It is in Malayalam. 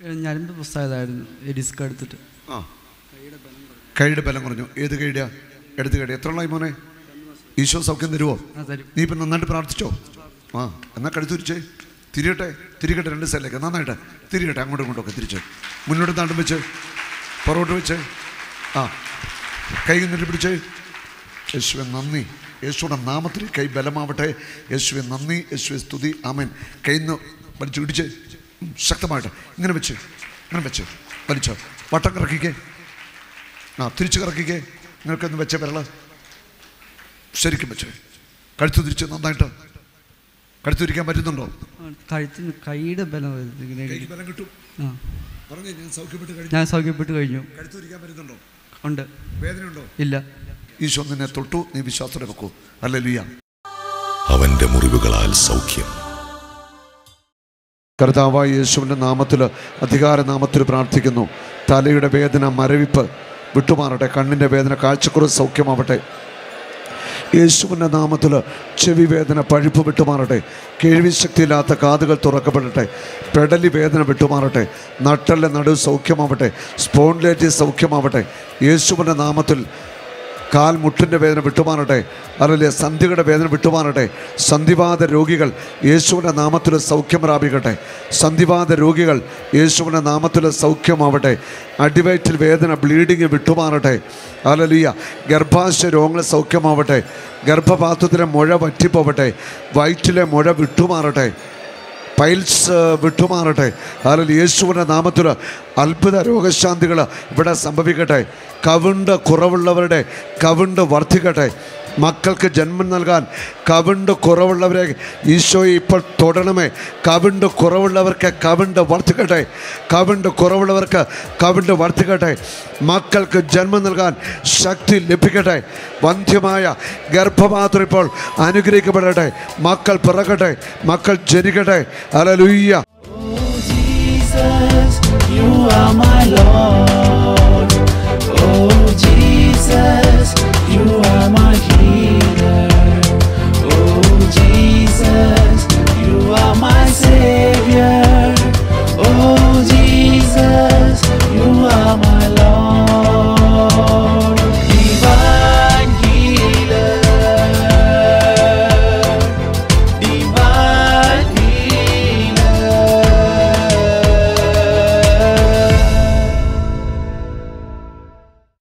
ഞരമ്പ് പുസ്തകമായിരുന്നു ഡിസ്ക് എടുത്തിട്ട് ആ കൈയുടെ ബലം കുറഞ്ഞു ഏത് കൈയുടെയാ എടുത്ത് കൈയുടെ എത്ര ഉള്ളായി മോനെ ഈശോ സൗഖ്യം തരുമോ ആ തരും നീ ഇപ്പം നന്നായിട്ട് പ്രാർത്ഥിച്ചോ ആ എന്നാൽ കഴുത്തുരിച്ചേ തിരിയട്ടെ തിരികട്ടെ രണ്ട് സൈഡിലേക്ക് നന്നായിട്ട് തിരിയട്ടെ അങ്ങോട്ടും ഇങ്ങോട്ടൊക്കെ തിരിച്ച് മുന്നോട്ട് താണ്ടും വെച്ച് പുറകോട്ട് വെച്ച് ആ കൈ നിന്നിട്ട് പിടിച്ചേ യേശുവെ നന്ദി യേശുവിടെ നാമത്തിൽ കൈ ബലമാവട്ടെ യേശുവെ നന്ദി യേശുവെ സ്തുതി ആമേൻ കയ്യിൽ നിന്ന് വലിച്ചു പിടിച്ച് ഉം, ശക്തമായിട്ട് ഇങ്ങനെ വെച്ച് ഇങ്ങനെ വെച്ച് വലിച്ചോ വട്ടം കറക്കിക്കേ ആ തിരിച്ച് കറക്കിക്കേ നിങ്ങൾക്കൊന്ന് വെച്ച വിരള ശരിക്കും വെച്ച് കഴുത്ത് തിരിച്ച് നന്നായിട്ട് കഴുത്ത് തിരിക്കാൻ പറ്റുന്നുണ്ടോ ആ, കഴുത്തിന് കൈയുടെ ബലം വരുന്നത് ഇങ്ങനെ കൈക്ക് ബലം കിട്ടും ആ പറഞ്ഞേ ഞാൻ സൗഖ്യപ്പെട്ട് കഴിഞ്ഞു ഞാൻ സൗഖ്യപ്പെട്ട് കഴിഞ്ഞു കഴുത്ത് തിരിക്കാൻ പറ്റുന്നുണ്ടോ ഉണ്ട് വേദനയുണ്ടോ ഇല്ല ഈശോ നിന്നെ തൊട്ടു നീ വിശ്വാസത്തോടെ വെക്കൂ അല്ലേ ലിയ അവന്റെ മുറിവുകളാൽ സൗഖ്യം കർത്താവായ യേശുവിൻ്റെ നാമത്തിൽ അധികാര നാമത്തിൽ പ്രാർത്ഥിക്കുന്നു തലയുടെ വേദന മരവിപ്പ് വിട്ടുമാറട്ടെ കണ്ണിൻ്റെ വേദന കാഴ്ചക്കുറവ് സൗഖ്യമാവട്ടെ യേശുവിൻ്റെ നാമത്തിൽ ചെവി വേദന പഴുപ്പ് വിട്ടുമാറട്ടെ കേൾവി ശക്തിയില്ലാത്ത കാതുകൾ തുറക്കപ്പെടട്ടെ പെടലി വേദന വിട്ടുമാറട്ടെ നട്ടലിൻ്റെ നടുവ് സൗഖ്യമാവട്ടെ സ്പോൺലേറ്റ് സൗഖ്യമാവട്ടെ യേശുവിൻ്റെ നാമത്തിൽ കാൽ മുട്ടിൻ്റെ വേദന വിട്ടുമാറട്ടെ അതല്ലേ സന്ധിയുടെ വേദന വിട്ടുമാറട്ടെ സന്ധിവാദ രോഗികൾ യേശുവിൻ്റെ നാമത്തിൽ സൗഖ്യം പ്രാപിക്കട്ടെ സന്ധിവാദ രോഗികൾ യേശുവിൻ്റെ നാമത്തിൽ സൗഖ്യമാവട്ടെ അടിവയറ്റിൽ വേദന ബ്ലീഡിങ് വിട്ടുമാറട്ടെ അലലിയ ഗർഭാശയ രോഗങ്ങൾ സൗഖ്യമാവട്ടെ ഗർഭപാത്രത്തിലെ മുഴ വറ്റിപ്പോവട്ടെ വയറ്റിലെ മുഴ വിട്ടുമാറട്ടെ പൈൽസ് വിട്ടുമാറട്ടെ അതിൽ യേശുവിൻ്റെ നാമത്തിൽ അത്ഭുത രോഗശാന്തികൾ ഇവിടെ സംഭവിക്കട്ടെ കവിണ്ട് കുറവുള്ളവരുടെ കവിണ്ട് വർദ്ധിക്കട്ടെ മക്കൾക്ക് ജന്മം നൽകാൻ കവിണ്ട് കുറവുള്ളവരെ ഈശോയെ ഇപ്പോൾ തൊടണമേ കവിണ്ട് കുറവുള്ളവർക്ക് കവിണ്ട് വർദ്ധിക്കട്ടെ കവിണ്ട് കുറവുള്ളവർക്ക് കവിണ്ട് വർദ്ധിക്കട്ടെ മക്കൾക്ക് ജന്മം നൽകാൻ ശക്തി ലഭിക്കട്ടെ വന്ധ്യമായ ഗർഭപാത്രം ഇപ്പോൾ അനുഗ്രഹിക്കപ്പെടട്ടെ മക്കൾ പിറക്കട്ടെ മക്കൾ ജനിക്കട്ടെ അലലുയ്യ Jesus, you are my Lord. Oh Jesus, you